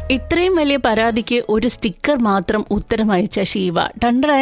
ഇത്രയും വലിയ പരാതിക്ക് ഒരു സ്റ്റിക്കർ മാത്രം ഉത്തരം അയച്ച ഷീവ ടണ്ടേ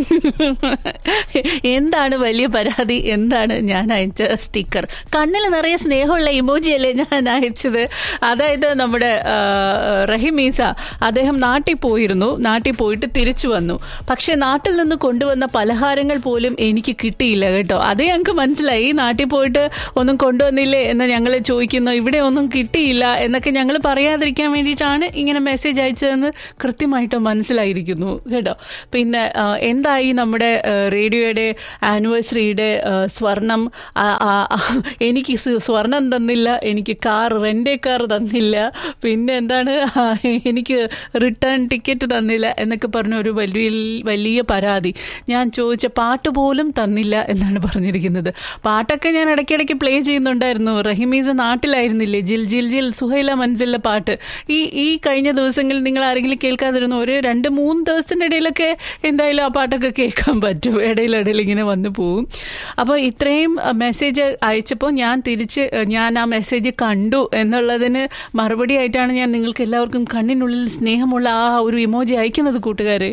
എന്താണ് വലിയ പരാതി എന്താണ് ഞാൻ അയച്ച സ്റ്റിക്കർ കണ്ണിൽ നിറയെ സ്നേഹമുള്ള ഇമോജി അല്ലേ ഞാൻ അയച്ചത് അതായത് നമ്മുടെ ആ, റഹിമീസ അദ്ദേഹം നാട്ടിൽ പോയിരുന്നു നാട്ടിൽ പോയിട്ട് തിരിച്ചു വന്നു പക്ഷെ നാട്ടിൽ നിന്ന് കൊണ്ടുവന്ന പലഹാരങ്ങൾ പോലും എനിക്ക് കിട്ടിയില്ല കേട്ടോ അത് ഞങ്ങൾക്ക് മനസ്സിലായി നാട്ടിൽ പോയിട്ട് ഒന്നും കൊണ്ടുവന്നില്ലേ എന്ന് ഞങ്ങൾ ചോദിക്കുന്നു ഇവിടെ ഒന്നും കിട്ടിയില്ല എന്നൊക്കെ ഞങ്ങൾ പറയാതിരിക്കാൻ വേണ്ടിയിട്ടാണ് ഇങ്ങനെ മെസ്സേജ് അയച്ചതെന്ന് കൃത്യമായിട്ട് മനസ്സിലായിരിക്കുന്നു കേട്ടോ പിന്നെ ആ, എന്തായി നമ്മുടെ ആ, റേഡിയോയുടെ ആനിവേഴ്സറിയുടെ ആ, സ്വർണം ആ, ആ, ആ, എനിക്ക് സ് സ്വർണം തന്നില്ല എനിക്ക് കാർ റെൻ്റെ കാർ തന്നില്ല പിന്നെ എന്താണ് ആ, എനിക്ക് റിട്ടേൺ ടിക്കറ്റ് തന്നില്ല എന്നൊക്കെ പറഞ്ഞ ഒരു വലിയ വലിയ പരാതി ഞാൻ ചോദിച്ച പാട്ട് പോലും തന്നില്ല എന്നാണ് പറഞ്ഞിരിക്കുന്നത് പാട്ടൊക്കെ ഞാൻ ഇടയ്ക്കിടയ്ക്ക് പ്ലേ ചെയ്യുന്നുണ്ടായിരുന്നു റഹിമീസ് നാട്ടിലായിരുന്നില്ലേ ജിൽ ജിൽ ജിൽ സുഹൈല മൻസിലിലെ പാട്ട് ഈ ഈ കഴിഞ്ഞ ദിവസങ്ങളിൽ നിങ്ങൾ ആരെങ്കിലും കേൾക്കാതിരുന്നു ഒരു രണ്ട് മൂന്ന് ദിവസത്തിൻ്റെ ഇടയിലൊക്കെ എന്തായാലും ആ പാട്ടൊക്കെ കേൾക്കാൻ പറ്റും ഇടയിലിടയിൽ ഇങ്ങനെ വന്നു പോവും അപ്പോൾ ഇത്രയും മെസ്സേജ് അയച്ചപ്പോൾ ഞാൻ തിരിച്ച് ഞാൻ ആ മെസ്സേജ് കണ്ടു എന്നുള്ളതിന് മറുപടി ആയിട്ടാണ് ഞാൻ നിങ്ങൾക്ക് എല്ലാവർക്കും കണ്ണിനുള്ളിൽ സ്നേഹമുള്ള ആ ഒരു ഇമോജി അയക്കുന്നത് കൂട്ടുകാരെ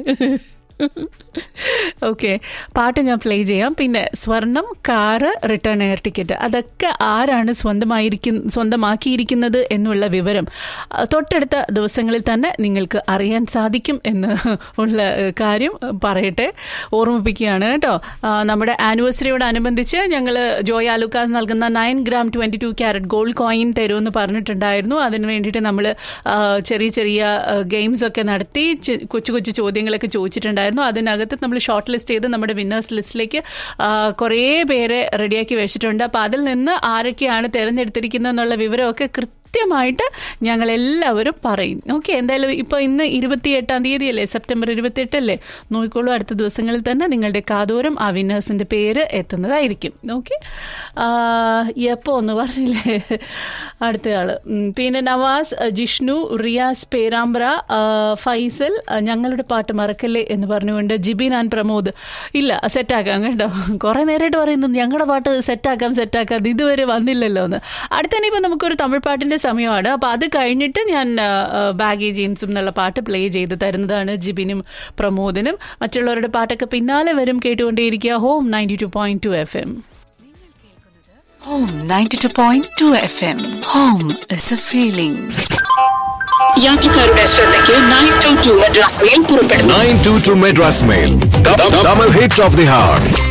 ഓക്കെ പാട്ട് ഞാൻ പ്ലേ ചെയ്യാം പിന്നെ സ്വർണം കാറ് റിട്ടേൺ എയർ ടിക്കറ്റ് അതൊക്കെ ആരാണ് സ്വന്തമായിരിക്കുന്ന സ്വന്തമാക്കിയിരിക്കുന്നത് എന്നുള്ള വിവരം ആ, തൊട്ടടുത്ത ദിവസങ്ങളിൽ തന്നെ നിങ്ങൾക്ക് അറിയാൻ സാധിക്കും എന്ന് ഉള്ള ഏഹ്, കാര്യം പറയട്ടെ ഓർമ്മിപ്പിക്കുകയാണ് കേട്ടോ ആ, നമ്മുടെ ആനിവേഴ്സറിയോടനുബന്ധിച്ച് ഞങ്ങൾ ജോയ് ആലുക്കാസ് നൽകുന്ന nine gram twenty two carat gold coin തരുമെന്ന് പറഞ്ഞിട്ടുണ്ടായിരുന്നു അതിന് വേണ്ടിയിട്ട് നമ്മൾ ചെറിയ ചെറിയ ഗെയിംസ് ഒക്കെ നടത്തി ചെ- കൊച്ചു കൊച്ചു ചോദ്യങ്ങളൊക്കെ ചോദിച്ചിട്ടുണ്ടായിരുന്നു അതിനകത്ത് നമ്മൾ ഷോർട്ട് ലിസ്റ്റ് ചെയ്ത് നമ്മുടെ വിന്നേഴ്സ് ലിസ്റ്റിലേക്ക് ആ, കുറേ പേരെ റെഡിയാക്കി വെച്ചിട്ടുണ്ട് അപ്പോൾ അതിൽ നിന്ന് ആരൊക്കെയാണ് തിരഞ്ഞെടുത്തിരിക്കുന്നത് എന്നുള്ള വിവരമൊക്കെ കൃത്യമായിട്ട് ഞങ്ങൾ എല്ലാവരും പറയും ഓക്കെ എന്തായാലും ഇപ്പോൾ ഇന്ന് ഇരുപത്തി എട്ടാം തീയതി അല്ലേ സെപ്റ്റംബർ ഇരുപത്തിയെട്ടല്ലേ നോക്കിക്കോളൂ അടുത്ത ദിവസങ്ങളിൽ തന്നെ നിങ്ങളുടെ കാതോരം ആ വിന്നേഴ്സിൻ്റെ പേര് എത്തുന്നതായിരിക്കും ഓക്കെ എപ്പോൾ ഒന്ന് പറഞ്ഞില്ലേ അടുത്തയാള് ഉം, പിന്നെ നവാസ് അഹ് ജിഷ്ണു റിയാസ് പേരാമ്പ്ര ആ, ഫൈസൽ ആ, ഞങ്ങളുടെ പാട്ട് മറക്കല്ലേ എന്ന് പറഞ്ഞുകൊണ്ട് ജിബിൻ ആൻഡ് പ്രമോദ് ഇല്ല സെറ്റാക്കാം കേട്ടോ കുറേ നേരമായിട്ട് പറയുന്നു ഞങ്ങളുടെ പാട്ട് സെറ്റാക്കാം സെറ്റാക്കാം ഇതുവരെ വന്നില്ലല്ലോ എന്ന് അടുത്തനിപ്പോൾ നമുക്കൊരു തമിഴ് പാട്ടിൻ്റെ സമയമാണ് അപ്പോൾ അത് കഴിഞ്ഞിട്ട് ഞാൻ ആ, ആ, ബാഗി ജീൻസും എന്നുള്ള പാട്ട് പ്ലേ ചെയ്ത് തരുന്നതാണ് ജിബിനും പ്രമോദിനും മറ്റുള്ളവരുടെ പാട്ടൊക്കെ പിന്നാലെ വരും കേട്ടുകൊണ്ടേയിരിക്കുക home ninety two point two F M Home 92.2 FM. Home is a feeling. യാത്രക്കാരുടെ ശ്രദ്ധയ്ക്ക് nine two two Madras mail പുറപ്പെടുന്നു 922 Madras Mail. The, the, double hit of the heart.